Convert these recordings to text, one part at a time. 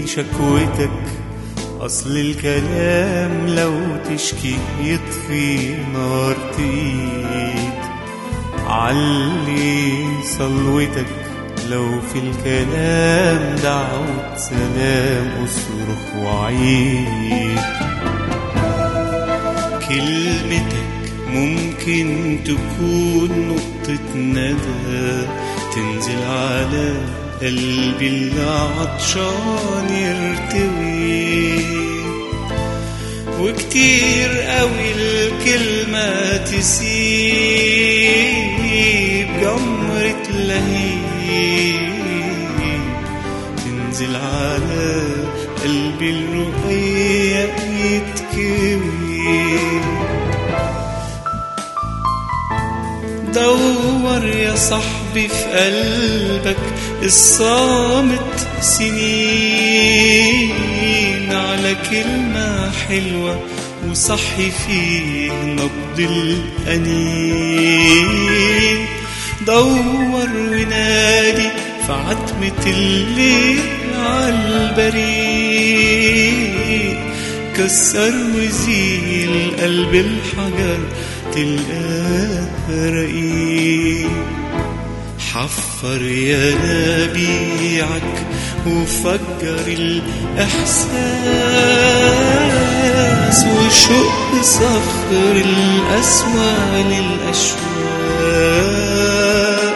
شكوتك أصل الكلام لو تشكي يطفي نار تقيد علي صلوتك لو في الكلام دعوة سلام أصرخ وعيد كلمتك ممكن تكون نقطة ندى تنزل على قلبي اللي عطشان يرتوي وكتير قوي الكلمة تسيب جمرة لهيب تنزل على قلبي الرقيق يتكوي دور يا صاحبي في قلبك الصامت سنين على كلمة حلوة وصحي فيه نبض الأنين دور ونادي في عتمة الليل عالبريد كسر وزيل قلب الحجر تلقاه رقيق حفر يا نبيعك وفجر الإحساس وشق صخر الأسوى للأشواق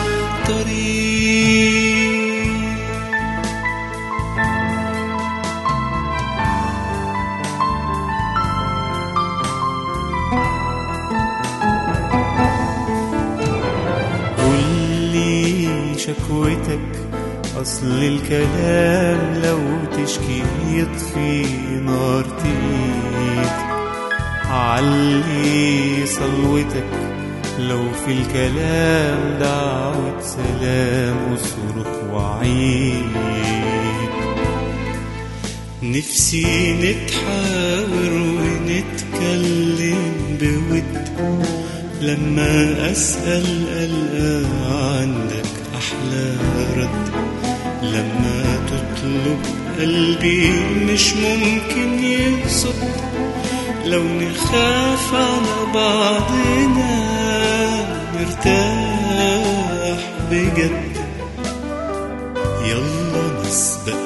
طريق قولي شكوتك أصل الكلام لو تشكي يطفي نار تقيد علي صلوتك لو في الكلام دعوة سلام أصرخ وعيد نفسي نتحاور ونتكلم بود لما أسأل ألقى عندك أحلى رد لما تطلب قلبي مش ممكن يقصد لو نخاف على بعضنا نرتاح بجد يلا نسبق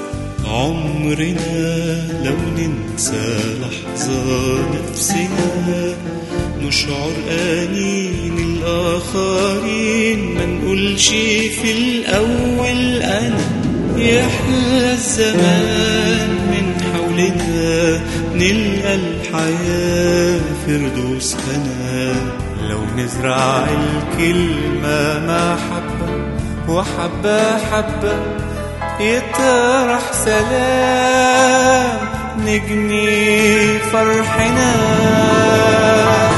عمرنا لو ننسى لحظة نفسنا نشعر آنين الآخرين ما نقولش في الأول أنا يحلى الزمان من حولنا نلقى الحياة فردوس هنا لو نزرع الكلمة محبة وحبة حبة يطرح سلام نجني فرحنا